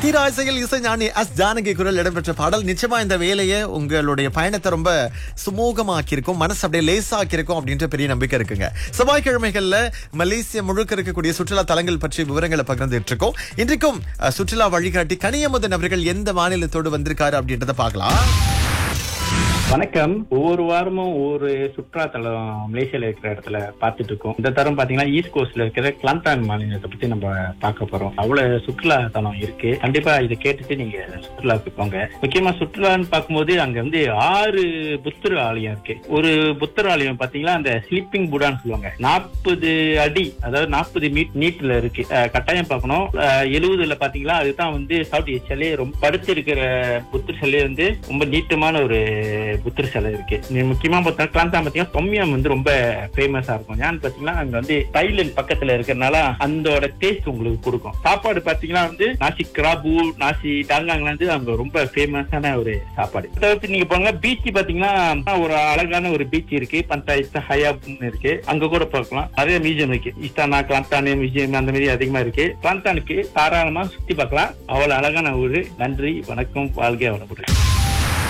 தீராசையில் இசைஞானி எஸ் ஜானகி குரல் இடம்பெற்ற பாடல் நிச்சயமா இந்த வேலையை உங்களுடைய பயணத்தை ரொம்ப சுமூகமாக்கி இருக்கும் மனசு அப்படியே லேசாக்கி இருக்கும் அப்படின்ற பெரிய நம்பிக்கை இருக்குங்க செவ்வாய்க்கிழமைகள்ல மலேசியா முழுக்க இருக்கக்கூடிய சுற்றுலா தலங்கள் பற்றி விவரங்களை பகிர்ந்துட்டு இருக்கோம் இன்றைக்கும் அஹ், சுற்றுலா வழிகாட்டி கனியமுதன் அவர்கள் எந்த மாநிலத்தோடு வந்திருக்காரு அப்படின்றத பார்க்கலாம் வணக்கம் ஒவ்வொரு வாரமும் ஒவ்வொரு சுற்றுலா தலம் மலேசியால இருக்கிற இடத்துல பார்த்துட்டு இருக்கோம் இந்த தரம் பாத்தீங்கன்னா ஈஸ்ட் கோஸ்ட்ல இருக்கிற கிளாந்தான் மாநிலத்தை பத்தி நம்ம பார்க்க போறோம் அவ்வளவு சுற்றுலா தலம் இருக்கு கண்டிப்பா இதை கேட்டுட்டு நீங்க சுற்றுலாவுக்கு போங்க முக்கியமா சுற்றுலான்னு பார்க்கும்போது அங்க வந்து ஆறு புத்தர் ஆலயம் இருக்கு ஒரு புத்தர் ஆலயம் பாத்தீங்கன்னா அந்த ஸ்லீப்பிங் புடான்னு சொல்லுவாங்க நாற்பது அடி அதாவது நாற்பது மீட் நீட்ல இருக்கு அஹ் கட்டாயம் பார்க்கணும் எழுபதுல பாத்தீங்களா அதுதான் வந்து சவுத் ஏஷியாலே ரொம்ப படுத்து இருக்கிற புத்தர் சிலை வந்து ரொம்ப நீட்டமான ஒரு புத்தர் சிலை இருக்கு நீ முக்கியமா பார்த்தா கிளாந்தா பாத்தீங்கன்னா தொம்யம் வந்து ரொம்ப ஃபேமஸா இருக்கும் ஏன்னு பாத்தீங்கன்னா அங்க வந்து தைலண்ட் பக்கத்துல இருக்கிறனால அந்தோட டேஸ்ட் உங்களுக்கு கொடுக்கும் சாப்பாடு பாத்தீங்கன்னா வந்து நாசி கிராபு நாசி டாங்காங்லாம் வந்து அங்க ரொம்ப ஃபேமஸான ஒரு சாப்பாடு தவிர்த்து நீங்க போங்க பீச் பாத்தீங்கன்னா ஒரு அழகான ஒரு பீச் இருக்கு பஞ்சாயத்து ஹயாப்னு இருக்கு அங்க கூட பார்க்கலாம் நிறைய மியூசியம் இருக்கு இஸ்தானா கிளாந்தானு மியூசியம் அந்த மாதிரி அதிகமா இருக்கு கிளாந்தானுக்கு தாராளமா சுத்தி பார்க்கலாம் அவ்வளவு அழகான ஊரு நன்றி வணக்கம் வாழ்க வளமுடன்